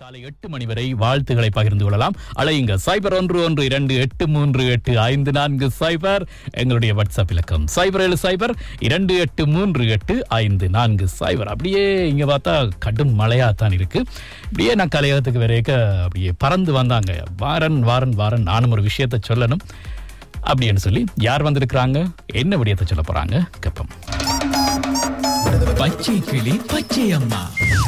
காலை எட்டு மணி வரை வாழ்த்துக்களை பகிர்ந்து கொள்ளலாம் அழையுங்க சைபர் ஒன்று ஒன்று இரண்டு எட்டு மூன்று எட்டு ஐந்து நான்கு சைபர் எங்களுடைய வாட்ஸ்அப் இலக்கம் சைபர் ஏழு சைபர் இரண்டு எட்டு மூன்று எட்டு ஐந்து நான்கு சைபர் அப்படியே இங்க பார்த்தா கடும் மழையா தான் இருக்கு அப்படியே நான் கலையகத்துக்கு வரைக்க அப்படியே பறந்து வந்தாங்க வாரன் வாரன் வாரன் நானும் ஒரு விஷயத்தை சொல்லணும் அப்படின்னு சொல்லி யார் வந்திருக்கிறாங்க என்ன விடயத்தை சொல்ல போறாங்க கேப்போம் பச்சை கிளி பச்சை அம்மா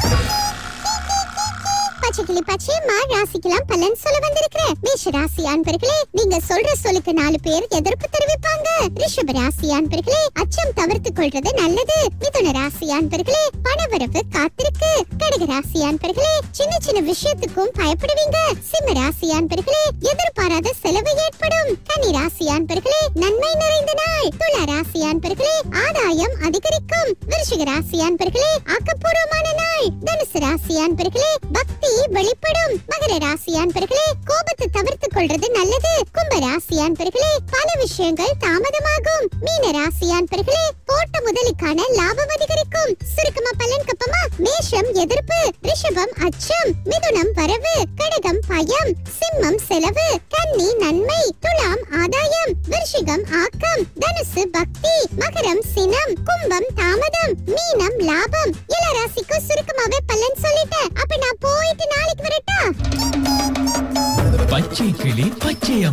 பச்சைக்கிளி பச்சையம்மா ராசிக்கெல்லாம் பலன் சொல்ல வந்திருக்கிறேன் மேஷ ராசி அன்பர்களே நீங்க சொல்ற சொல்லுக்கு நாலு பேர் எதிர்ப்பு தெரிவிப்பாங்க ரிஷப ராசி அன்பர்களே அச்சம் தவிர்த்து கொள்றது நல்லது மிதுன ராசி அன்பர்களே பணவரவு காத்திருக்கு கடக ராசி அன்பர்களே சின்ன சின்ன விஷயத்துக்கும் பயப்படுவீங்க சிம்ம ராசி அன்பர்களே எதிர்பாராத செலவு ஏற்படும் கன்னி ராசி அன்பர்களே நன்மை நிறைந்த நாள் துலா ராசி அன்பர்களே ஆதாயம் அதிகரிக்கும் விருஷிக ராசி அன்பர்களே ஆக்கப்பூர்வமான நாள் தனுசு ராசி அன்பர்களே பக்தி வெளிப்படும் மகர ராசி அன்பர்களே கோபத்தை தவிர்த்து கொள்றது நல்லது கும்ப ராசி அன்பர்களே பல விஷயங்கள் தாமதமாகும் மீன ராசி அன்பர்களே போட்ட முதலுக்கான லாபம் அதிகரிக்கும் சுருக்கமா பலன் கப்பமா மேஷம் எதிர்ப்பு ரிஷபம் அச்சம் மிதுனம் வரவு கடகம் பயம் சிம்மம் செலவு கன்னி நன்மை துலாம் ஆதாயம் விருஷிகம் ஆக்கம் தனுசு பக்தி மகரம் சினம் கும்பம் தாமதம் மீனம் லாபம் எல்லா ராசிக்கும் சுருக்கமாவே பலன் சொல்லிட்டேன் அப்ப நான் போயிட்டு நாளைக்கு வரட்டா பச்சை கிளி பச்சை